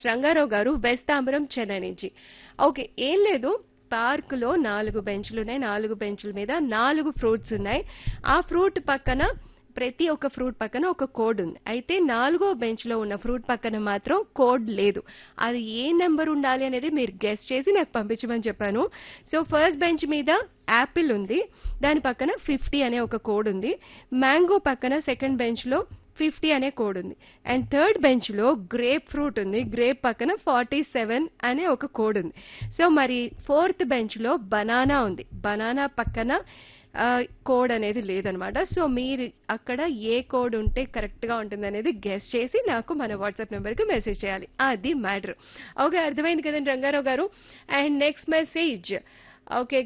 రంగారావు గారు వెస్తాంబరం చెన్నై నుంచి ఓకే ఏం లేదు పార్క్ లో నాలుగు బెంచ్లు ఉన్నాయి నాలుగు బెంచ్ల మీద నాలుగు ఫ్రూట్స్ ఉన్నాయి ఆ ఫ్రూట్ పక్కన ప్రతి ఒక్క ఫ్రూట్ పక్కన ఒక కోడ్ ఉంది అయితే నాలుగో బెంచ్ లో ఉన్న ఫ్రూట్ పక్కన మాత్రం కోడ్ లేదు అది ఏ నెంబర్ ఉండాలి అనేది మీరు గెస్ట్ చేసి నాకు పంపించమని చెప్పాను సో ఫస్ట్ బెంచ్ మీద యాపిల్ ఉంది దాని పక్కన ఫిఫ్టీ అనే ఒక కోడ్ ఉంది మ్యాంగో పక్కన సెకండ్ బెంచ్ లో ఫిఫ్టీ అనే కోడ్ ఉంది అండ్ థర్డ్ బెంచ్ లో గ్రేప్ ఫ్రూట్ ఉంది గ్రేప్ పక్కన ఫార్టీ సెవెన్ అనే ఒక కోడ్ ఉంది సో మరి ఫోర్త్ బెంచ్ లో బనానా ఉంది బనానా పక్కన కోడ్ అనేది లేదనమాట సో మీరు అక్కడ ఏ కోడ్ ఉంటే కరెక్ట్ గా ఉంటుంది అనేది గెస్ చేసి నాకు మన వాట్సాప్ నెంబర్ కి మెసేజ్ చేయాలి అది మ్యాటర్ ఓకే అర్థమైంది కదండి Rangarao garu and next message okay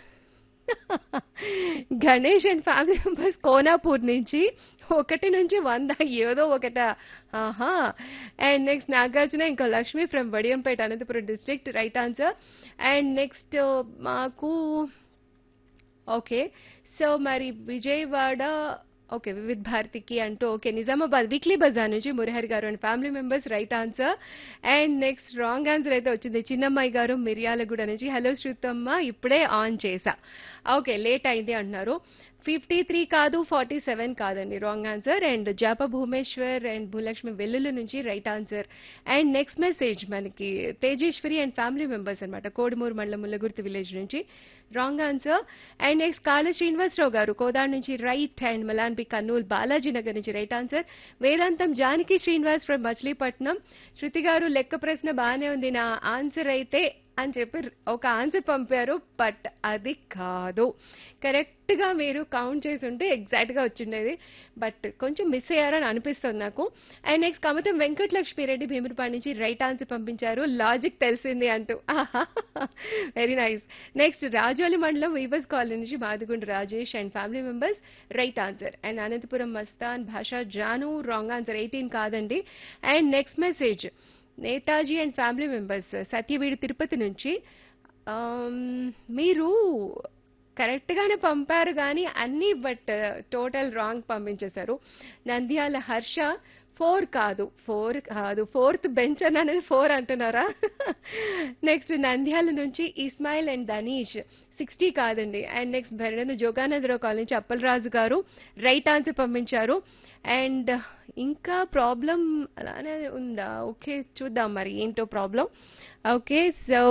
Ganesh and family members Konapur నుంచి ఒకటి నుంచి వంద ఏదో ఒకట ఆహా అండ్ నెక్స్ట్ నాగార్జున ఇంకా Lakshmi from Vadiyampeta Anantapuram district right answer and next మాకు ఓకే సో మరి విజయవాడ ఓకే వివిధ్ భారతికి అంటూ ఓకే నిజామాబాద్ వీక్లీ బజార్ నుంచి Murahari garu and family members right answer and next wrong answer అయితే వచ్చింది చిన్నమ్మాయి గారు మిర్యాలగూడ నుంచి హలో శ్రుతమ్మ ఇప్పుడే ఆన్ చేసా ఓకే లేట్ అయింది అంటున్నారు ఫిఫ్టీ త్రీ కాదు ఫార్టీ సెవెన్ కాదండి రాంగ్ ఆన్సర్ అండ్ జాప భూమేశ్వర్ అండ్ భూలక్ష్మి వెల్లుల నుంచి right answer and next message మనకి తేజేశ్వరి అండ్ ఫ్యామిలీ మెంబర్స్ అనమాట కోడుమూరు మండలం ముల్లగుర్తి విలేజ్ నుంచి wrong answer and next Kala Srinivasarao garu Kodad నుంచి రైట్ అండ్ మలాన్బి కర్నూలు బాలాజీ నగర్ నుంచి right answer Vedantam Janaki Srinivas from Machilipatnam Shruti garu లెక్క ప్రశ్న బాగానే ఉంది నా ఆన్సర్ అయితే అని చెప్పి ఒక ఆన్సర్ పంపారు బట్ అది కాదు కరెక్ట్ గా మీరు కౌంట్ చేసి ఉంటే ఎగ్జాక్ట్ గా వచ్చిండేది బట్ కొంచెం మిస్ అయ్యారని అనిపిస్తుంది నాకు అండ్ నెక్స్ట్ కమతం వెంకటలక్ష్మిరెడ్డి భీముడిపాడి నుంచి రైట్ ఆన్సర్ పంపించారు లాజిక్ తెలిసింది అంటూ వెరీ నైస్ నెక్స్ట్ రాజోలి మండలం వీవర్స్ కాలనీ నుంచి Madigundu Rajesh and family members right answer and Anantapuram Mastan Basha Janu wrong answer eighteen కాదండి and next message Netaji and family members Satyavedu Tirupati నుంచి మీరు కరెక్ట్ గానే పంపారు కానీ అన్ని బట్ టోటల్ రాంగ్ పంపించేశారు నంద్యాల హర్ష ఫోర్ కాదు ఫోర్ కాదు ఫోర్త్ బెంచ్ అని అనేది ఫోర్ అంటున్నారా నెక్స్ట్ నంద్యాల నుంచి ఇస్మాయిల్ అండ్ దనీష్ సిక్స్టీ కాదండి అండ్ నెక్స్ట్ భరణను జోగానందరావు కాలనీ నుంచి అప్పలరాజు గారు రైట్ ఆన్సర్ పంపించారు అండ్ ఇంకా ప్రాబ్లం అలానే ఉందా ఓకే చూద్దాం మరి ఏంటో problem okay so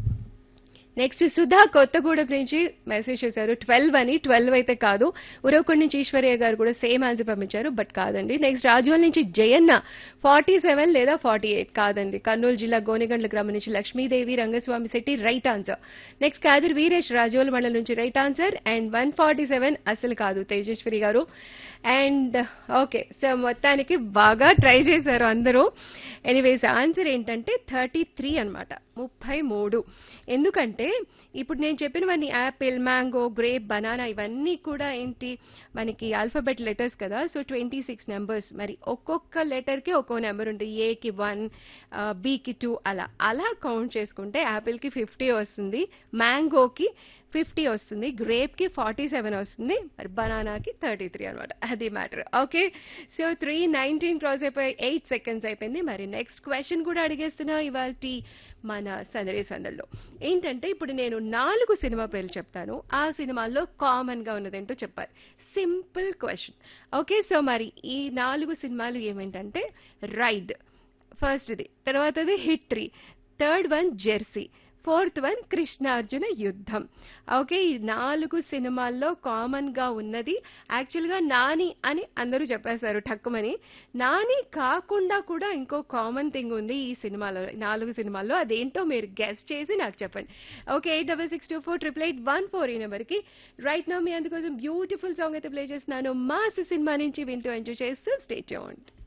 next Sudha Kothagudem నుంచి మెసేజ్ చేశారు ట్వెల్వ్ అని ట్వెల్వ్ అయితే కాదు ఉరవకొండ నుంచి ఈశ్వర్య గారు కూడా సేమ్ ఆన్సర్ పంపించారు బట్ కాదండి నెక్స్ట్ రాజోల్ నుంచి జయన్న ఫార్టీ సెవెన్ లేదా ఫార్టీ ఎయిట్ కాదండి కర్నూలు జిల్లా గోనెగండ్ల గ్రామం నుంచి Lakshmidevi Rangaswamy Shetty right answer next Kadir Veeresh Razole మండలం నుంచి right answer and one forty seven అసలు కాదు తేజేశ్వరి గారు అండ్ ఓకే సో మొత్తానికి బాగా ట్రై చేశారు అందరూ ఎనీవేస్ ఆన్సర్ ఏంటంటే థర్టీ త్రీ అనమాట ముప్పై మూడు ఎందుకంటే ఇప్పుడు నేను చెప్పినవన్నీ యాపిల్ మ్యాంగో గ్రేప్ బనానా ఇవన్నీ కూడా ఏంటి మనకి ఆల్ఫాబెట్ లెటర్స్ కదా సో ట్వంటీ సిక్స్ నెంబర్స్ మరి ఒక్కొక్క లెటర్కి ఒక్కో నెంబర్ ఉంటుంది ఏకి వన్ బీకి టూ అలా అలా కౌంట్ చేసుకుంటే యాపిల్కి ఫిఫ్టీ వస్తుంది మ్యాంగోకి ఫిఫ్టీ వస్తుంది గ్రేప్ కి ఫార్టీ సెవెన్ వస్తుంది మరి బనానాకి థర్టీ త్రీ అనమాట అది matter okay so three nineteen cross అయిపోయి ఎయిట్ సెకండ్స్ అయిపోయింది మరి నెక్స్ట్ క్వశ్చన్ కూడా అడిగేస్తున్నా ఇవాళ మన సందడి సందల్లో ఏంటంటే ఇప్పుడు నేను నాలుగు సినిమా పేర్లు చెప్తాను ఆ సినిమాల్లో కామన్ గా ఉన్నదేంటో చెప్పాలి సింపుల్ క్వశ్చన్ ఓకే సో మరి ఈ నాలుగు సినిమాలు ఏమేంటంటే రైడ్ ఫస్ట్ది తర్వాతది hit three third one jersey fourth one Krishnarjuna Yuddham okay ఈ నాలుగు సినిమాల్లో కామన్ గా ఉన్నది యాక్చువల్ గా నాని అని అందరూ చెప్పేశారు ఠక్కుమని నాని కాకుండా కూడా ఇంకో కామన్ థింగ్ ఉంది ఈ సినిమాలో నాలుగు సినిమాల్లో అదేంటో మీరు గెస్ట్ చేసి నాకు చెప్పండి okay eight double six two four triple eight one four ఈ నెంబర్కి రైట్ నా మీ అందుకోసం బ్యూటిఫుల్ సాంగ్ అయితే ప్లే చేస్తున్నాను మాస్ సినిమా నుంచి వింటూ ఎంజాయ్ చేస్తూ స్టే ట్యూన్డ్